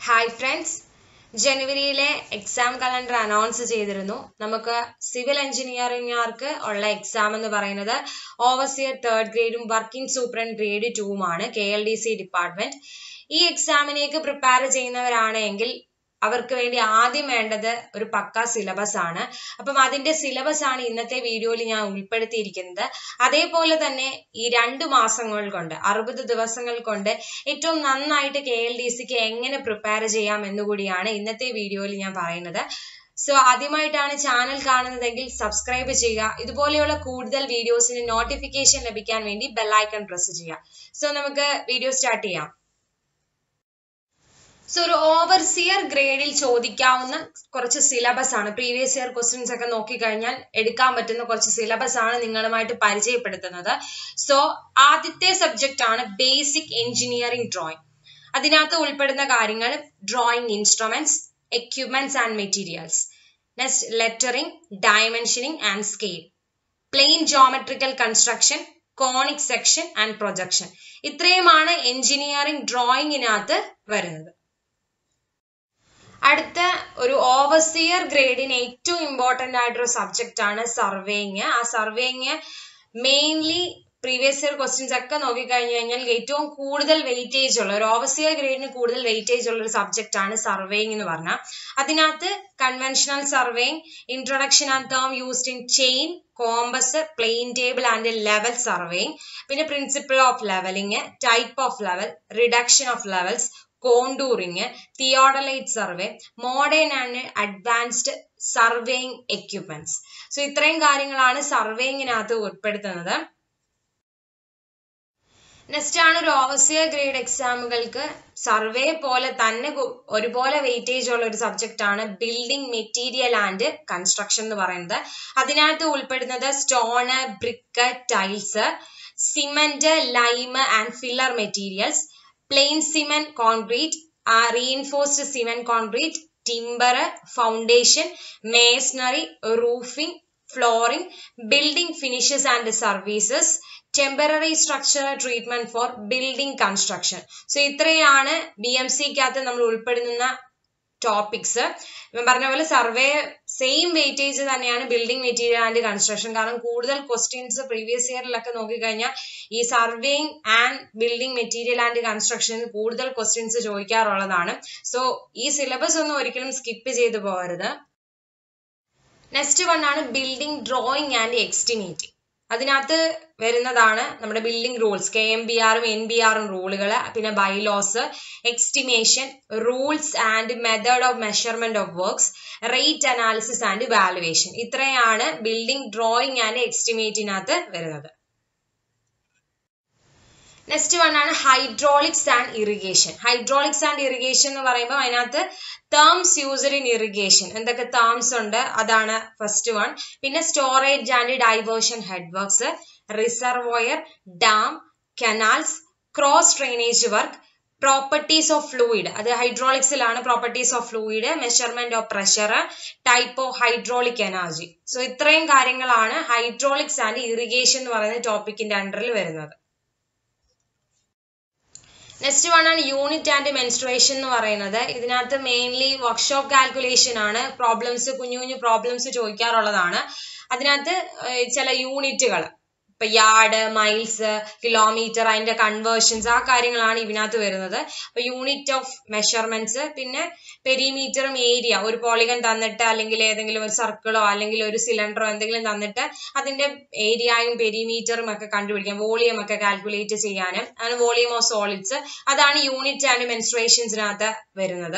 Hi friends ജനുവരിയിലെ exam calendar announce ചെയ്തിരുന്നു നമുക്ക് സിവിൽ എഞ്ചിനീയറിംഗുകാർക്ക് ഉള്ള എക്സാം എന്ന് പറയുന്നത് ഓവർസിയർ തേർഡ് ഗ്രേഡും വർക്കിംഗ് സൂപ്രണ്ട് ഗ്രേഡ് ടൂവുമാണ് K L D C department ഈ എക്സാമിനേക്ക് പ്രിപ്പയർ ചെയ്യുന്നവരാണ് എങ്കിൽ അവർക്ക് വേണ്ടി ആദ്യം വേണ്ടത് ഒരു പക്ക സിലബസ് ആണ് അപ്പം അതിന്റെ സിലബസ് ആണ് ഇന്നത്തെ വീഡിയോയിൽ ഞാൻ ഉൾപ്പെടുത്തിയിരിക്കുന്നത് അതേപോലെ തന്നെ ഈ രണ്ട് മാസങ്ങൾ കൊണ്ട് അറുപത് ദിവസങ്ങൾ കൊണ്ട് ഏറ്റവും നന്നായിട്ട് കെ എൽ ഡി സിക്ക് എങ്ങനെ പ്രിപ്പയർ ചെയ്യാം എന്നുകൂടിയാണ് ഇന്നത്തെ വീഡിയോയിൽ ഞാൻ പറയുന്നത് സോ ആദ്യമായിട്ടാണ് ചാനൽ കാണുന്നതെങ്കിൽ സബ്സ്ക്രൈബ് ചെയ്യുക ഇതുപോലെയുള്ള കൂടുതൽ വീഡിയോസിന് നോട്ടിഫിക്കേഷൻ ലഭിക്കാൻ വേണ്ടി ബെല്ലൈക്കൺ പ്രസ് ചെയ്യുക സോ നമുക്ക് വീഡിയോ സ്റ്റാർട്ട് ചെയ്യാം സോ ഒരു ഓവർസിയർ ഗ്രേഡിൽ ചോദിക്കാവുന്ന കുറച്ച് സിലബസ് ആണ് പ്രീവിയസ് ഇയർ ക്വസ്റ്റ്യൻസ് ഒക്കെ നോക്കിക്കഴിഞ്ഞാൽ എടുക്കാൻ പറ്റുന്ന കുറച്ച് സിലബസ് ആണ് നിങ്ങളുമായിട്ട് പരിചയപ്പെടുത്തുന്നത് സോ ആദ്യത്തെ സബ്ജക്റ്റ് ആണ് ബേസിക് എഞ്ചിനീയറിംഗ് ഡ്രോയിങ് അതിനകത്ത് ഉൾപ്പെടുന്ന കാര്യങ്ങൾ drawing instruments equipments and materials next lettering dimensioning and scale plane geometrical construction conic section and projection ഇത്രയുമാണ് എഞ്ചിനീയറിംഗ് ഡ്രോയിങ്ങിനകത്ത് വരുന്നത് അടുത്ത ഒരു ഓവർസിയർ ഗ്രേഡിന് ഏറ്റവും ഇമ്പോർട്ടന്റ് ആയിട്ടൊരു സബ്ജക്റ്റ് ആണ് സർവേയിങ് ആ surveying mainly previous year questions ഒക്കെ നോക്കിക്കഴിഞ്ഞു കഴിഞ്ഞാൽ ഏറ്റവും കൂടുതൽ വെയിറ്റേജ് ഉള്ള ഒരു ഓവർസിയർ ഗ്രേഡിന് കൂടുതൽ വെയിറ്റേജ് ഉള്ള ഒരു സബ്ജക്റ്റ് ആണ് സർവേയിങ് എന്ന് പറഞ്ഞാൽ അതിനകത്ത് conventional surveying introduction and term used in chain compass plane table and level surveying പിന്നെ principle of levelling type of level reduction of levels contouring theodolite survey modern and advanced surveying equipments so ഇത്രയും കാര്യങ്ങളാണ് സർവേയിങ്ങിനകത്ത് ഉൾപ്പെടുത്തുന്നത് next ആണ് ഒരു overseer grade എക്സാമുകൾക്ക് survey പോലെ തന്നെ ഒരുപോലെ weightage ഉള്ള ഒരു സബ്ജക്റ്റ് ആണ് ബിൽഡിംഗ് മെറ്റീരിയൽ ആൻഡ് കൺസ്ട്രക്ഷൻ എന്ന് പറയുന്നത് അതിനകത്ത് ഉൾപ്പെടുന്നത് stone brick tiles cement lime and filler materials plain cement concrete reinforced cement concrete timber foundation masonry roofing flooring building finishes and services temporary structural treatment for building construction so ഇത്രയാണ് B M സിക്കകത്ത് നമ്മൾ ഉൾപ്പെടുന്ന topics ഇപ്പം പറഞ്ഞ പോലെ survey same weightage തന്നെയാണ് building material and construction കാരണം കൂടുതൽ ക്വസ്റ്റ്യൻസ് പ്രീവിയസ് ഇയറിലൊക്കെ നോക്കിക്കഴിഞ്ഞാൽ ഈ surveying and building material and കൺസ്ട്രക്ഷനിൽ കൂടുതൽ ക്വസ്റ്റ്യൻസ് ചോദിക്കാറുള്ളതാണ് സോ ഈ സിലബസ് ഒന്നും ഒരിക്കലും സ്കിപ്പ് ചെയ്തു പോകരുത് നെക്സ്റ്റ് വൺ ആണ് ബിൽഡിംഗ് ഡ്രോയിങ് ആൻഡ് എക്സ്റ്റിമേറ്റിംഗ് അതിനകത്ത് വരുന്നതാണ് നമ്മുടെ building rules K M B ആറും എൻ ബി ആറും റൂളുകൾ പിന്നെ bylaws estimation rules and method of measurement of works rate analysis and valuation ഇത്രയാണ് ബിൽഡിംഗ് ഡ്രോയിങ് ആൻഡ് എക്സ്റ്റിമേറ്റിനകത്ത് വരുന്നത് നെക്സ്റ്റ് വൺ ആണ് hydraulics and irrigation hydraulics and irrigation എന്ന് പറയുമ്പോൾ അതിനകത്ത് ടേംസ് യൂസർ ഇൻ ഇറിഗേഷൻ എന്തൊക്കെ ടേംസ് ഉണ്ട് അതാണ് ഫസ്റ്റ് വൺ പിന്നെ storage and diversion head works reservoir dam canals cross drainage work properties of fluid അത് ഹൈഡ്രോളിക്സിലാണ് properties of fluid measurement of pressure type of hydraulic energy so ഇത്രയും കാര്യങ്ങളാണ് hydraulics and irrigation എന്ന് പറയുന്ന ടോപ്പിക്കിന്റെ അണ്ടറിൽ വരുന്നത് നെക്സ്റ്റ് വൺ ആണ് യൂണിറ്റ് ആൻഡ് മെൻസ്ട്രുവേഷൻ എന്ന് പറയുന്നത് ഇതിനകത്ത് മെയിൻലി വർക്ക്ഷോപ്പ് കാൽക്കുലേഷൻ ആണ് പ്രോബ്ലംസ് കുഞ്ഞു കുഞ്ഞു പ്രോബ്ലംസ് ചോദിക്കാറുള്ളതാണ് അതിനകത്ത് ചില യൂണിറ്റുകൾ ഇപ്പൊ യാർഡ് മൈൽസ് കിലോമീറ്റർ അതിന്റെ കൺവേർഷൻസ് ആ കാര്യങ്ങളാണ് ഇതിനകത്ത് വരുന്നത് അപ്പൊ യൂണിറ്റ് ഓഫ് മെഷർമെന്റ്സ് പിന്നെ പെരിമീറ്ററും ഏരിയ ഒരു പോളിഗൺ തന്നിട്ട് അല്ലെങ്കിൽ ഏതെങ്കിലും ഒരു സർക്കിളോ അല്ലെങ്കിൽ ഒരു സിലിണ്ടറോ എന്തെങ്കിലും തന്നിട്ട് അതിന്റെ ഏരിയയും പെരിമീറ്ററും ഒക്കെ കണ്ടുപിടിക്കാൻ വോളിയം ഒക്കെ കാൽക്കുലേറ്റ് ചെയ്യാനും അങ്ങനെ വോളിയം ഓഫ് സോളിഡ്സ് അതാണ് യൂണിറ്റ് ആൻഡ് മെൻസ്ട്രേഷൻസിനകത്ത് വരുന്നത്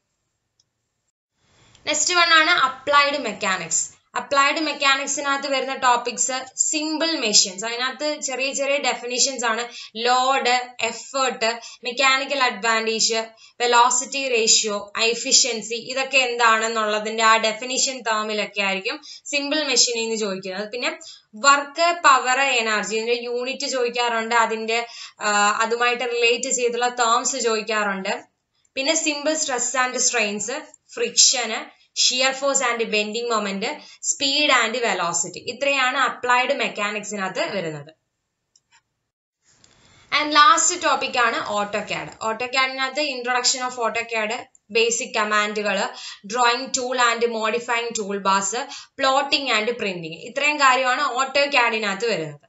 നെക്സ്റ്റ് വൺ ആണ് അപ്ലൈഡ് മെക്കാനിക്സ് അപ്ലൈഡ് മെക്കാനിക്സിനകത്ത് വരുന്ന ടോപ്പിക്സ് സിമ്പിൾ മെഷീൻസ് അതിനകത്ത് ചെറിയ ചെറിയ ഡെഫിനിഷൻസ് ആണ് load effort mechanical advantage velocity ratio efficiency ഇതൊക്കെ എന്താണെന്നുള്ളതിന്റെ ആ ഡെഫിനിഷൻ ടേമിലൊക്കെ ആയിരിക്കും സിമ്പിൾ മെഷീനിൽ നിന്ന് ചോദിക്കുന്നത് പിന്നെ വർക്ക് പവർ എനർജി ഇതിന്റെ യൂണിറ്റ് ചോദിക്കാറുണ്ട് അതിന്റെ അതുമായിട്ട് റിലേറ്റ് ചെയ്തുള്ള ടേംസ് ചോദിക്കാറുണ്ട് പിന്നെ simple stress and strains friction shear force and bending moment speed and velocity ഇത്രയാണ് അപ്ലൈഡ് മെക്കാനിക്സിനകത്ത് വരുന്നത് ആൻഡ് ലാസ്റ്റ് ടോപ്പിക് ആണ് ഓട്ടോ ക്യാഡ് ഓട്ടോ ക്യാഡിനകത്ത് introduction of AutoCAD basic കമാൻഡുകൾ drawing tool and modifying tool ബാസ് പ്ലോട്ടിംഗ് ആൻഡ് പ്രിന്റിംഗ് ഇത്രയും കാര്യമാണ് ഓട്ടോ ക്യാഡിനകത്ത് വരുന്നത്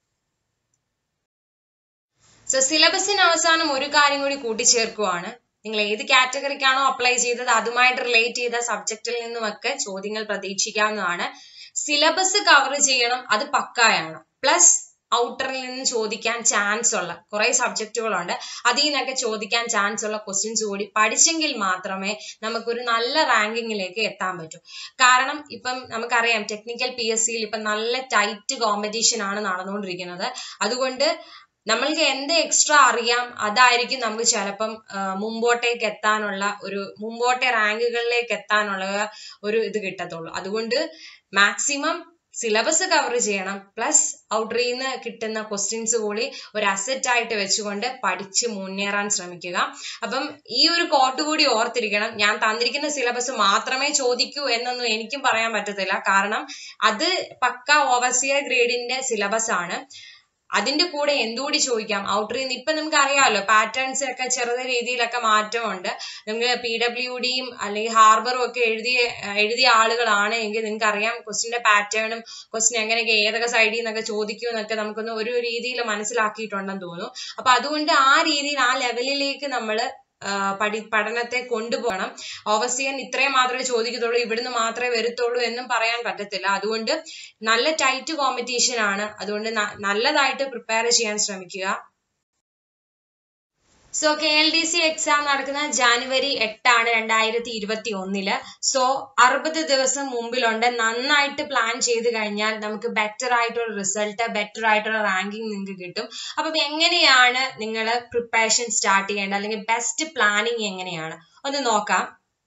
സോ സിലബസിന് അവസാനം ഒരു കാര്യം കൂടി കൂട്ടിച്ചേർക്കുവാണ് നിങ്ങൾ ഏത് കാറ്റഗറിക്കാണോ അപ്ലൈ ചെയ്തത് അതുമായിട്ട് റിലേറ്റ് ചെയ്ത സബ്ജക്റ്റിൽ നിന്നുമൊക്കെ ചോദ്യങ്ങൾ പ്രതീക്ഷിക്കാവുന്നതാണ് സിലബസ് കവർ ചെയ്യണം അത് പക്കായാണ് പ്ലസ് ഔട്ടറിൽ നിന്ന് ചോദിക്കാൻ ചാൻസ് ഉള്ള കുറെ സബ്ജക്റ്റുകളുണ്ട് അതിൽ നിന്നൊക്കെ ചോദിക്കാൻ ചാൻസ് ഉള്ള ക്വസ്റ്റ്യൻസ് കൂടി പഠിച്ചെങ്കിൽ മാത്രമേ നമുക്കൊരു നല്ല റാങ്കിങ്ങിലേക്ക് എത്താൻ പറ്റൂ കാരണം ഇപ്പം നമുക്കറിയാം ടെക്നിക്കൽ പി എസ് സിയിൽ ഇപ്പം നല്ല ടൈറ്റ് കോമ്പറ്റീഷൻ ആണ് നടന്നുകൊണ്ടിരിക്കുന്നത് അതുകൊണ്ട് നമ്മൾക്ക് എന്ത് എക്സ്ട്രാ അറിയാം അതായിരിക്കും നമുക്ക് ചിലപ്പം മുമ്പോട്ടേക്ക് എത്താനുള്ള ഒരു മുമ്പോട്ടെ റാങ്കുകളിലേക്ക് എത്താനുള്ള ഒരു ഇത് കിട്ടത്തുള്ളൂ അതുകൊണ്ട് മാക്സിമം സിലബസ് കവർ ചെയ്യണം പ്ലസ് ഔട്ടറിൽ നിന്ന് കിട്ടുന്ന ക്വസ്റ്റ്യൻസ് കൂടി ഒരു അസറ്റ് ആയിട്ട് വെച്ചുകൊണ്ട് പഠിച്ച് മുന്നേറാൻ ശ്രമിക്കുക അപ്പം ഈ ഒരു കോട്ട് കൂടി ഓർത്തിരിക്കണം ഞാൻ തന്നിരിക്കുന്ന സിലബസ് മാത്രമേ ചോദിക്കൂ എന്നൊന്നും എനിക്കും പറയാൻ പറ്റത്തില്ല കാരണം അത് പക്ക ഓവർസിയർ ഗ്രേഡിന്റെ സിലബസ് ആണ് അതിന്റെ കൂടെ എന്തുകൂടി ചോദിക്കാം ഔട്ടറിൽ നിന്ന് ഇപ്പൊ നമുക്ക് അറിയാമല്ലോ പാറ്റേൺസ് ഒക്കെ ചെറുത രീതിയിലൊക്കെ മാറ്റമുണ്ട് നിങ്ങൾ പി ഡബ്ല്യു ഡിയും അല്ലെങ്കിൽ ഹാർബറും ഒക്കെ എഴുതിയ എഴുതിയ ആളുകളാണ് എങ്കിൽ നിങ്ങൾക്ക് അറിയാം ക്വസ്റ്റിന്റെ പാറ്റേണും ക്വസ്റ്റ്യൻ എങ്ങനെയൊക്കെ ഏതൊക്കെ സൈഡിൽ നിന്നൊക്കെ ചോദിക്കും എന്നൊക്കെ നമുക്കൊന്ന് ഒരു രീതിയിൽ മനസ്സിലാക്കിയിട്ടുണ്ടെന്ന് തോന്നുന്നു അപ്പൊ അതുകൊണ്ട് ആ രീതിയിൽ ആ ലെവലിലേക്ക് നമ്മൾ പഠി പഠനത്തെ കൊണ്ടുപോകണം ഓവർസിയൻ ഇത്രയും മാത്രമേ ചോദിക്കത്തുള്ളൂ ഇവിടുന്ന് മാത്രമേ വരത്തുള്ളൂ എന്നും പറയാൻ പറ്റത്തില്ല അതുകൊണ്ട് നല്ല ടൈറ്റ് കോമ്പറ്റീഷൻ ആണ് അതുകൊണ്ട് നല്ലതായിട്ട് പ്രിപ്പയർ ചെയ്യാൻ ശ്രമിക്കുക so K L D C exam നടക്കുന്ന ജാനുവരി എട്ടാണ് രണ്ടായിരത്തി ഇരുപത്തി ഒന്നില് സോ അറുപത് ദിവസം മുമ്പിലുണ്ട് നന്നായിട്ട് പ്ലാൻ ചെയ്ത് കഴിഞ്ഞാൽ നമുക്ക് ബെറ്റർ ആയിട്ടുള്ള റിസൾട്ട് ബെറ്റർ ആയിട്ടുള്ള റാങ്കിങ് നിങ്ങൾക്ക് കിട്ടും അപ്പം എങ്ങനെയാണ് നിങ്ങൾ പ്രിപ്പറേഷൻ സ്റ്റാർട്ട് ചെയ്യേണ്ടത് അല്ലെങ്കിൽ ബെസ്റ്റ് പ്ലാനിങ് എങ്ങനെയാണ് ഒന്ന് നോക്കാം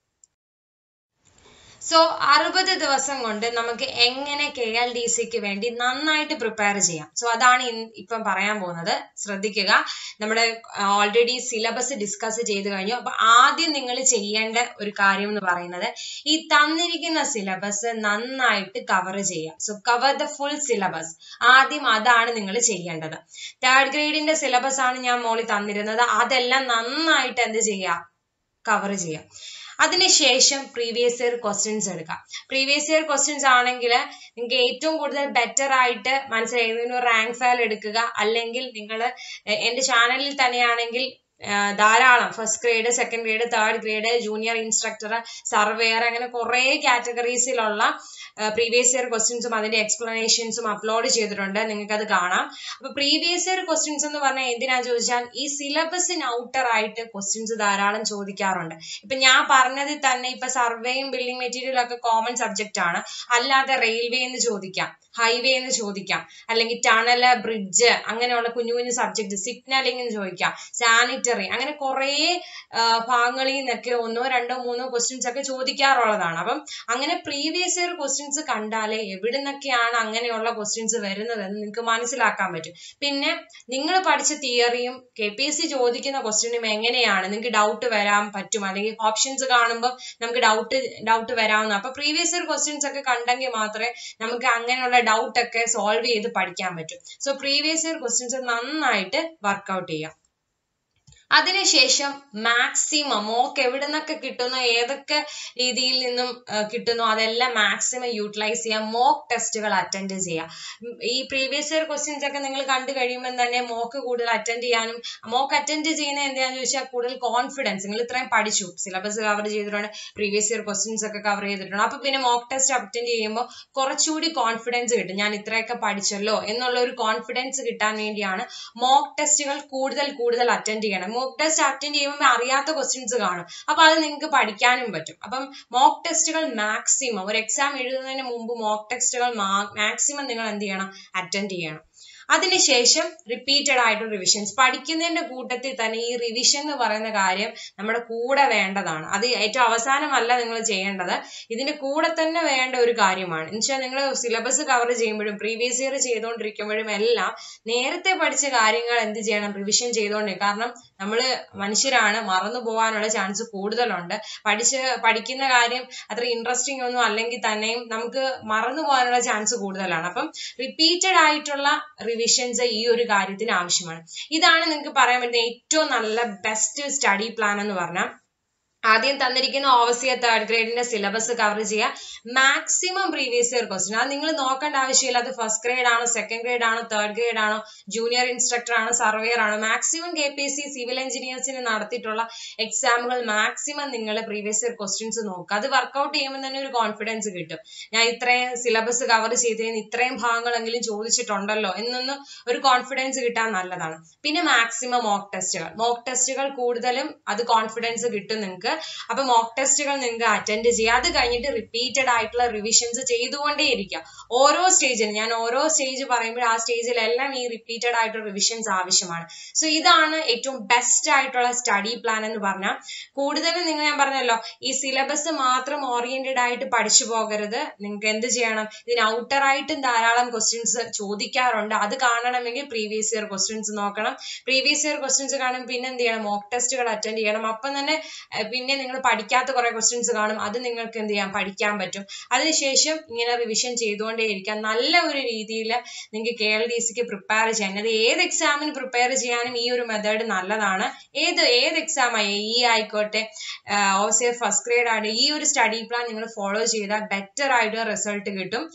സോ അറുപത് ദിവസം കൊണ്ട് നമുക്ക് എങ്ങനെ കെ എൽ ഡി സിക്ക് വേണ്ടി നന്നായിട്ട് പ്രിപ്പയർ ചെയ്യാം സോ അതാണ് ഇപ്പം പറയാൻ പോകുന്നത് ശ്രദ്ധിക്കുക നമ്മുടെ ഓൾറെഡി സിലബസ് ഡിസ്കസ് ചെയ്ത് കഴിഞ്ഞു അപ്പൊ ആദ്യം നിങ്ങൾ ചെയ്യേണ്ട ഒരു കാര്യം എന്ന് പറയുന്നത് ഈ തന്നിരിക്കുന്ന സിലബസ് നന്നായിട്ട് കവർ ചെയ്യുക so cover the full syllabus ആദ്യം അതാണ് നിങ്ങൾ ചെയ്യേണ്ടത് തേർഡ് ഗ്രേഡിന്റെ സിലബസ് ആണ് ഞാൻ മോളിൽ തന്നിരുന്നത് അതെല്ലാം നന്നായിട്ട് എന്ത് ചെയ്യുക കവർ ചെയ്യാം അതിനുശേഷം പ്രീവിയസ് ഇയർ ക്വസ്റ്റ്യൻസ് എടുക്കാം പ്രീവിയസ് ഇയർ ക്വസ്റ്റ്യൻസ് ആണെങ്കിൽ നിങ്ങൾക്ക് ഏറ്റവും കൂടുതൽ ബെറ്റർ ആയിട്ട് മനസ്സിലായി റാങ്ക് ഫയൽ എടുക്കുക അല്ലെങ്കിൽ നിങ്ങൾ എന്റെ ചാനലിൽ തന്നെയാണെങ്കിൽ ധാരാളം first grade second grade third grade junior instructor surveyor അങ്ങനെ കുറെ കാറ്റഗറീസിലുള്ള പ്രീവിയസ് ഇയർ ക്വസ്റ്റ്യൻസും അതിന്റെ എക്സ്പ്ലനേഷൻസും അപ്ലോഡ് ചെയ്തിട്ടുണ്ട് നിങ്ങൾക്ക് അത് കാണാം അപ്പൊ പ്രീവിയസ് ഇയർ ക്വസ്റ്റ്യൻസ് എന്ന് പറഞ്ഞാൽ എന്തിനാ ചോദിച്ചാൽ ഈ സിലബസിന് ഔട്ടർ ആയിട്ട് ക്വസ്റ്റ്യൻസ് ധാരാളം ചോദിക്കാറുണ്ട് ഇപ്പൊ ഞാൻ പറഞ്ഞതിൽ തന്നെ ഇപ്പൊ സർവേയും ബിൽഡിംഗ് മെറ്റീരിയലും ഒക്കെ കോമൺ സബ്ജക്റ്റ് ആണ് അല്ലാതെ റെയിൽവേ എന്ന് ചോദിക്കാം ഹൈവേ എന്ന് ചോദിക്കാം അല്ലെങ്കിൽ ടണല് ബ്രിഡ്ജ് അങ്ങനെയുള്ള കുഞ്ഞു കുഞ്ഞു സബ്ജക്ട് സിഗ്നലിംഗ് എന്ന് ചോദിക്കാം സാനിറ്ററി അങ്ങനെ കുറെ ഭാഗങ്ങളിൽ നിന്നൊക്കെ ഒന്നോ രണ്ടോ മൂന്നോ ക്വസ്റ്റ്യൻസ് ഒക്കെ ചോദിക്കാറുള്ളതാണ് അപ്പം അങ്ങനെ പ്രീവിയസ് ഇയർ ക്വസ്റ്റ്യൻസ് കണ്ടാലേ എവിടെ നിന്നൊക്കെയാണ് അങ്ങനെയുള്ള ക്വസ്റ്റ്യൻസ് വരുന്നതെന്ന് നിങ്ങൾക്ക് മനസ്സിലാക്കാൻ പറ്റും പിന്നെ നിങ്ങൾ പഠിച്ച തിയറിയും കെ പി എസ് സി ചോദിക്കുന്ന ക്വസ്റ്റ്യനും എങ്ങനെയാണ് നിങ്ങൾക്ക് ഡൗട്ട് വരാൻ പറ്റും അല്ലെങ്കിൽ ഓപ്ഷൻസ് കാണുമ്പോൾ നമുക്ക് ഡൗട്ട് ഡൗട്ട് വരാവുന്ന അപ്പൊ പ്രീവിയസ് ഇയർ ക്വസ്റ്റ്യൻസ് ഒക്കെ കണ്ടെങ്കിൽ മാത്രമേ നമുക്ക് അങ്ങനെയുള്ള ഡൗട്ട് ഒക്കെ സോൾവ് ചെയ്ത് പഠിക്കാൻ പറ്റും സോ പ്രീവിയസ് ഇയർ ക്വസ്റ്റ്യൻസ് നന്നായിട്ട് വർക്ക്ഔട്ട് ചെയ്യാം അതിനുശേഷം മാക്സിമം മോക്ക് എവിടെ നിന്നൊക്കെ കിട്ടുന്നോ ഏതൊക്കെ രീതിയിൽ നിന്നും കിട്ടുന്നോ അതെല്ലാം മാക്സിമം യൂട്ടിലൈസ് ചെയ്യാം മോക്ക് ടെസ്റ്റുകൾ അറ്റൻഡ് ചെയ്യാം ഈ പ്രീവിയസ് ഇയർ ക്വസ്റ്റ്യൻസ് ഒക്കെ നിങ്ങൾ കണ്ടു കഴിയുമ്പോൾ തന്നെ മോക്ക് കൂടുതൽ അറ്റൻഡ് ചെയ്യാനും മോക്ക് അറ്റൻഡ് ചെയ്യുന്നത് എന്താണെന്ന് ചോദിച്ചാൽ കൂടുതൽ കോൺഫിഡൻസ് നിങ്ങൾ ഇത്രയും പഠിച്ചു സിലബസ് കവർ ചെയ്തിട്ടുണ്ട് പ്രീവിയസ് ഇയർ ക്വസ്റ്റ്യൻസ് ഒക്കെ കവർ ചെയ്തിട്ടുണ്ട് അപ്പൊ പിന്നെ മോക്ക് ടെസ്റ്റ് അറ്റൻഡ് ചെയ്യുമ്പോൾ കുറച്ചുകൂടി കോൺഫിഡൻസ് കിട്ടും ഞാൻ ഇത്രയൊക്കെ പഠിച്ചല്ലോ എന്നുള്ള ഒരു കോൺഫിഡൻസ് കിട്ടാൻ വേണ്ടിയാണ് മോക്ക് ടെസ്റ്റുകൾ കൂടുതൽ കൂടുതൽ അറ്റൻഡ് ചെയ്യണം മോക്ക് ടെസ്റ്റ് അറ്റൻഡ് ചെയ്യുമ്പോൾ അറിയാത്ത ക്വസ്റ്റ്യൻസ് കാണും അപ്പൊ അത് നിങ്ങൾക്ക് പഠിക്കാനും പറ്റും അപ്പം മോക്ക് ടെസ്റ്റുകൾ മാക്സിമം ഒരു എക്സാം എഴുതുന്നതിന് മുമ്പ് മോക്ക് ടെസ്റ്റുകൾ മാക്സിമം നിങ്ങൾ എന്ത് ചെയ്യണം അറ്റൻഡ് ചെയ്യണം അതിനുശേഷം റിപ്പീറ്റഡ് ആയിട്ടുള്ള റിവിഷൻസ് പഠിക്കുന്നതിന്റെ കൂട്ടത്തിൽ തന്നെ ഈ റിവിഷൻ എന്ന് പറയുന്ന കാര്യം നമ്മുടെ കൂടെ വേണ്ടതാണ് അത് ഏറ്റവും അവസാനമല്ല നിങ്ങൾ ചെയ്യേണ്ടത് ഇതിന്റെ കൂടെ തന്നെ വേണ്ട ഒരു കാര്യമാണ് എന്നുവെച്ചാൽ നിങ്ങൾ സിലബസ് കവർ ചെയ്യുമ്പോഴും പ്രീവിയസ് ഇയർ ചെയ്തുകൊണ്ടിരിക്കുമ്പോഴും എല്ലാം നേരത്തെ പഠിച്ച കാര്യങ്ങൾ എന്ത് ചെയ്യണം റിവിഷൻ ചെയ്തുകൊണ്ടിരിക്കും കാരണം നമ്മൾ മനുഷ്യരാണ് മറന്നു പോകാനുള്ള ചാൻസ് കൂടുതലുണ്ട് പഠിച്ച് പഠിക്കുന്ന കാര്യം അത്ര ഇൻട്രസ്റ്റിംഗ് ഒന്നും അല്ലെങ്കിൽ തന്നെയും നമുക്ക് മറന്നു പോകാനുള്ള ചാൻസ് കൂടുതലാണ് അപ്പം റിപ്പീറ്റഡ് ആയിട്ടുള്ള റിവിഷൻസ് ഈ ഒരു കാര്യത്തിന് ആവശ്യമാണ് ഇതാണ് നിങ്ങൾക്ക് പറയാൻ പറ്റുന്ന ഏറ്റവും നല്ല ബെസ്റ്റ് സ്റ്റഡി പ്ലാൻ എന്ന് പറഞ്ഞാൽ ആദ്യം തന്നിരിക്കുന്ന ഓവർസിയർ തേർഡ് ഗ്രേഡിന്റെ സിലബസ് കവർ ചെയ്യുക മാക്സിമം പ്രീവിയസ് ഇയർ ക്വസ്റ്റ്യൻ അത് നിങ്ങൾ നോക്കേണ്ട ആവശ്യമില്ല അത് ഫസ്റ്റ് ഗ്രേഡ് ആണോ സെക്കൻഡ് ഗ്രേഡ് ആണോ തേർഡ് ഗ്രേഡ് ആണോ ജൂനിയർ ഇൻസ്ട്രക്ടർ ആണോ സർവേയർ ആണോ maximum K P S C civil എഞ്ചിനീയേഴ്സിന് നടത്തിയിട്ടുള്ള എക്സാമുകൾ മാക്സിമം നിങ്ങൾ പ്രീവിയസ് ഇയർ ക്വസ്റ്റ്യൻസ് നോക്കുക അത് വർക്ക്ഔട്ട് ചെയ്യുമ്പോൾ തന്നെ ഒരു കോൺഫിഡൻസ് കിട്ടും ഞാൻ ഇത്രയും സിലബസ് കവർ ചെയ്തതിന് ഇത്രയും ഭാഗങ്ങളെങ്കിലും ചോദിച്ചിട്ടുണ്ടല്ലോ എന്നൊന്ന് ഒരു കോൺഫിഡൻസ് കിട്ടാൻ നല്ലതാണ് പിന്നെ മാക്സിമം മോക്ക് ടെസ്റ്റുകൾ മോക്ക് ടെസ്റ്റുകൾ കൂടുതലും അത് കോൺഫിഡൻസ് കിട്ടും നിങ്ങൾക്ക് അപ്പൊ മോക്ക് ടെസ്റ്റുകൾ നിങ്ങൾക്ക് അറ്റൻഡ് ചെയ്യുക അത് കഴിഞ്ഞിട്ട് റിപ്പീറ്റഡ് ആയിട്ടുള്ള റിവിഷൻസ് ചെയ്തുകൊണ്ടേയിരിക്കുക ഓരോ സ്റ്റേജിലും ഞാൻ ഓരോ സ്റ്റേജ് പറയുമ്പോൾ ആ സ്റ്റേജിലെല്ലാം ഈ റിപ്പീറ്റഡ് ആയിട്ടുള്ള റിവിഷൻസ് ആവശ്യമാണ് സോ ഇതാണ് ഏറ്റവും ബെസ്റ്റ് ആയിട്ടുള്ള സ്റ്റഡി പ്ലാൻ എന്ന് പറഞ്ഞാൽ കൂടുതലും നിങ്ങൾ ഞാൻ പറഞ്ഞല്ലോ ഈ സിലബസ് മാത്രം ഓറിയന്റഡ് ആയിട്ട് പഠിച്ചു പോകരുത് നിങ്ങൾക്ക് എന്ത് ചെയ്യണം ഇതിന് ഔട്ടർ ആയിട്ടും ധാരാളം ക്വസ്റ്റ്യൻസ് ചോദിക്കാറുണ്ട് അത് കാണണമെങ്കിൽ പ്രീവിയസ് ഇയർ ക്വസ്റ്റ്യൻസ് നോക്കണം പ്രീവിയസ് ഇയർ ക്വസ്റ്റ്യൻസ് കാണും പിന്നെ എന്ത് ചെയ്യണം മോക്ക് ടെസ്റ്റുകൾ അറ്റൻഡ് ചെയ്യണം അപ്പം തന്നെ അഹ് പിന്നെ നിങ്ങൾ പഠിക്കാത്ത കുറെ ക്വസ്റ്റ്യൻസ് കാണും അത് നിങ്ങൾക്ക് എന്ത് ചെയ്യാം പഠിക്കാൻ പറ്റും അതിനുശേഷം ഇങ്ങനെ റിവിഷൻ ചെയ്തുകൊണ്ടേയിരിക്കാം നല്ല ഒരു രീതിയിൽ നിങ്ങൾക്ക് കെ എൽ ഡി സിക്ക് പ്രിപ്പയർ ചെയ്യാൻ അത് ഏത് എക്സാമിന് പ്രിപ്പയർ ചെയ്യാനും ഈ ഒരു മെത്തേഡ് നല്ലതാണ് ഏത് ഏത് എക്സാം ആയി ഈ ആയിക്കോട്ടെ ഓസിയർ ഫസ്റ്റ് ഗ്രേഡ് ആണ് ഈ ഒരു സ്റ്റഡി പ്ലാൻ നിങ്ങൾ ഫോളോ ചെയ്താൽ ബെറ്റർ ആയിട്ട് റിസൾട്ട് കിട്ടും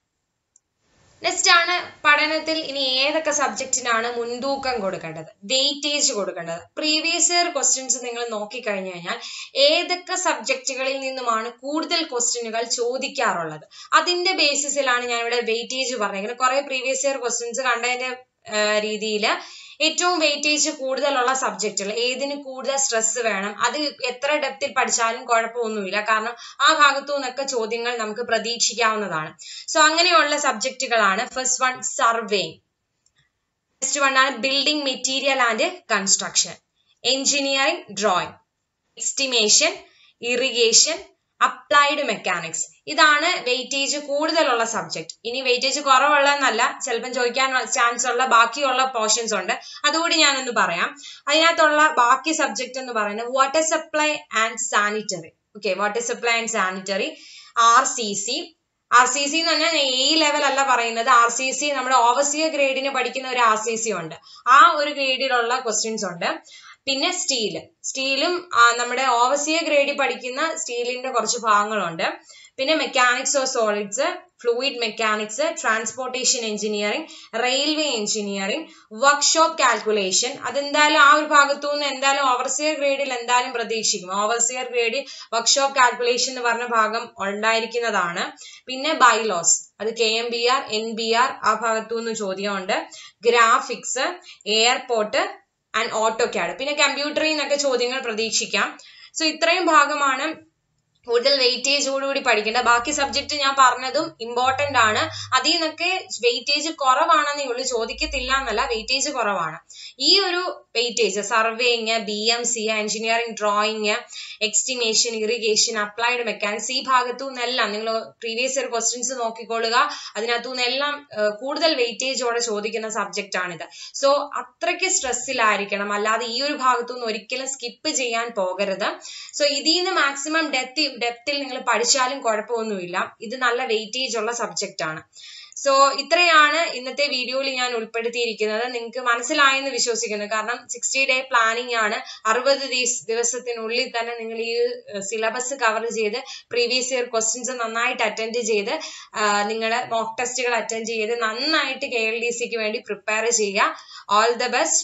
നെക്സ്റ്റ് ആണ് പഠനത്തിൽ ഇനി ഏതൊക്കെ സബ്ജക്റ്റിനാണ് മുൻതൂക്കം കൊടുക്കേണ്ടത് വെയിറ്റേജ് കൊടുക്കേണ്ടത് പ്രീവിയസ് ഇയർ ക്വസ്റ്റ്യൻസ് നിങ്ങൾ നോക്കിക്കഴിഞ്ഞു കഴിഞ്ഞാൽ ഏതൊക്കെ സബ്ജക്റ്റുകളിൽ നിന്നുമാണ് കൂടുതൽ ക്വസ്റ്റ്യനുകൾ ചോദിക്കാറുള്ളത് അതിന്റെ ബേസിസിലാണ് ഞാൻ ഇവിടെ വെയിറ്റേജ് പറഞ്ഞിരിക്കുന്നത് കുറെ പ്രീവിയസ് ഇയർ ക്വസ്റ്റ്യൻസ് കണ്ടതിന്റെ രീതിയിൽ ഏറ്റവും വെയിറ്റേജ് കൂടുതലുള്ള സബ്ജക്റ്റുകൾ ഏതിന് കൂടുതൽ സ്ട്രെസ് വേണം അത് എത്ര ഡെപ്തിൽ പഠിച്ചാലും കുഴപ്പമൊന്നുമില്ല കാരണം ആ ഭാഗത്തു നിന്നൊക്കെ ചോദ്യങ്ങൾ നമുക്ക് പ്രതീക്ഷിക്കാവുന്നതാണ് സോ അങ്ങനെയുള്ള സബ്ജക്റ്റുകളാണ് first one surveying next one ആണ് building material and construction engineering drawing estimation irrigation applied mechanics ഇതാണ് വെയിറ്റേജ് കൂടുതലുള്ള സബ്ജക്ട് ഇനി വെയിറ്റേജ് കുറവുള്ളതെന്നല്ല ചിലപ്പം ചോദിക്കാൻ ചാൻസ് ഉള്ള ബാക്കിയുള്ള പോർഷൻസ് ഉണ്ട് അതുകൂടി ഞാനൊന്ന് പറയാം അതിനകത്തുള്ള ബാക്കി സബ്ജക്ട് എന്ന് പറയുന്നത് water supply and sanitary okay water supply and sanitary R C C R C C എന്ന് പറഞ്ഞാൽ എ ലെവൽ അല്ല പറയുന്നത് ആർ സി സി നമ്മുടെ ഓവർസിയർ ഗ്രേഡിന് പഠിക്കുന്ന ഒരു ആർ സി സി ഉണ്ട് ആ ഒരു ഗ്രേഡിലുള്ള ക്വസ്റ്റ്യൻസ് ഉണ്ട് പിന്നെ സ്റ്റീല് സ്റ്റീലും നമ്മുടെ ഓവർസിയർ ഗ്രേഡിൽ പഠിക്കുന്ന സ്റ്റീലിന്റെ കുറച്ച് ഭാഗങ്ങളുണ്ട് പിന്നെ mechanics of solids fluid mechanics transportation engineering railway engineering workshop calculation അതെന്തായാലും ആ ഒരു ഭാഗത്തു നിന്ന് എന്തായാലും ഓവർസിയർ ഗ്രേഡിൽ എന്തായാലും പ്രതീക്ഷിക്കും ഓവർസിയർ ഗ്രേഡിൽ വർക്ക്ഷോപ്പ് കാൽക്കുലേഷൻ എന്ന് പറഞ്ഞ ഭാഗം ഉണ്ടായിരിക്കുന്നതാണ് പിന്നെ ബൈലോസ് അത് K M B R N B R ആ ഭാഗത്തു നിന്ന് ചോദ്യമുണ്ട് graphics airport and AutoCAD പിന്നെ കമ്പ്യൂട്ടറിൽ നിന്നൊക്കെ ചോദ്യങ്ങൾ പ്രതീക്ഷിക്കാം സോ ഇത്രയും ഭാഗമാണ് കൂടുതൽ വെയിറ്റേജോടുകൂടി പഠിക്കേണ്ട ബാക്കി സബ്ജക്ട് ഞാൻ പറഞ്ഞതും ഇമ്പോർട്ടന്റ് ആണ് അതിൽ നിന്നൊക്കെ വെയിറ്റേജ് കുറവാണെന്നേ ഉള്ളൂ ചോദിക്കത്തില്ല എന്നല്ല വെയിറ്റേജ് കുറവാണ് ഈ ഒരു weightage surveying B M C engineering drawing estimation irrigation applied mechanics ഈ ഭാഗത്തു നിന്നെല്ലാം നിങ്ങൾ പ്രീവിയസ് ഇയർ ക്വസ്റ്റ്യൻസ് നോക്കിക്കൊള്ളുക അതിനകത്തു നിന്നെല്ലാം കൂടുതൽ വെയിറ്റേജോടെ ചോദിക്കുന്ന സബ്ജക്റ്റ് ആണിത് സോ അത്രയ്ക്ക് സ്ട്രെസ്സിലായിരിക്കണം അല്ലാതെ ഈ ഒരു ഭാഗത്തു നിന്ന് ഒരിക്കലും സ്കിപ്പ് ചെയ്യാൻ പോകരുത് സോ ഇതിൽ നിന്ന് മാക്സിമം ഡെപ്ത് ഡെപ്തിൽ നിങ്ങൾ പഠിച്ചാലും കുഴപ്പമൊന്നുമില്ല ഇത് നല്ല വെയിറ്റേജ് ഉള്ള സബ്ജക്റ്റ് ആണ് സോ ഇത്രയാണ് ഇന്നത്തെ വീഡിയോയിൽ ഞാൻ ഉൾപ്പെടുത്തിയിരിക്കുന്നത് നിങ്ങൾക്ക് മനസ്സിലായെന്ന് വിശ്വസിക്കുന്നു കാരണം സിക്സ്റ്റി ഡേ പ്ലാനിങ് ആണ് അറുപത് ദിവസത്തിനുള്ളിൽ തന്നെ നിങ്ങൾ ഈ സിലബസ് കവർ ചെയ്ത് പ്രീവിയസ് ഇയർ ക്വസ്റ്റ്യൻസ് നന്നായിട്ട് അറ്റൻഡ് ചെയ്ത് നിങ്ങൾ മോക്ക് ടെസ്റ്റുകൾ അറ്റൻഡ് ചെയ്ത് നന്നായിട്ട് കെ എൽ ഡി സിക്ക് വേണ്ടി പ്രിപ്പയർ ചെയ്യുക ഓൾ ദ ബെസ്റ്റ്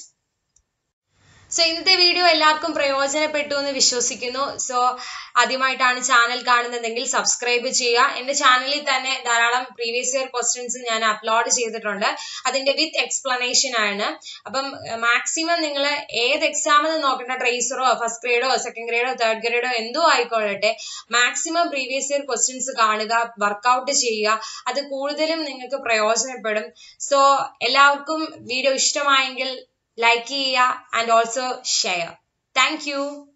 സോ ഇന്നത്തെ വീഡിയോ എല്ലാവർക്കും പ്രയോജനപ്പെട്ടു എന്ന് വിശ്വസിക്കുന്നു സോ ആദ്യമായിട്ടാണ് ചാനൽ കാണുന്നതെങ്കിൽ സബ്സ്ക്രൈബ് ചെയ്യുക എന്റെ ചാനലിൽ തന്നെ ധാരാളം പ്രീവിയസ് ഇയർ ക്വസ്റ്റ്യൻസ് ഞാൻ അപ്ലോഡ് ചെയ്തിട്ടുണ്ട് അതിന്റെ വിത്ത് എക്സ്പ്ലനേഷൻ ആണ് അപ്പം മാക്സിമം നിങ്ങൾ ഏത് എക്സാമിന് നോക്കേണ്ട ട്രേസറോ ഫസ്റ്റ് ഗ്രേഡോ സെക്കൻഡ് ഗ്രേഡോ തേർഡ് ഗ്രേഡോ എന്തോ ആയിക്കോട്ടെ മാക്സിമം പ്രീവിയസ് ഇയർ ക്വസ്റ്റ്യൻസ് കാണുക വർക്കൗട്ട് ചെയ്യുക അത് കൂടുതലും നിങ്ങൾക്ക് പ്രയോജനപ്പെടും സോ എല്ലാവർക്കും വീഡിയോ ഇഷ്ടമായെങ്കിൽ like ചെയ്യുക and also share. Thank you.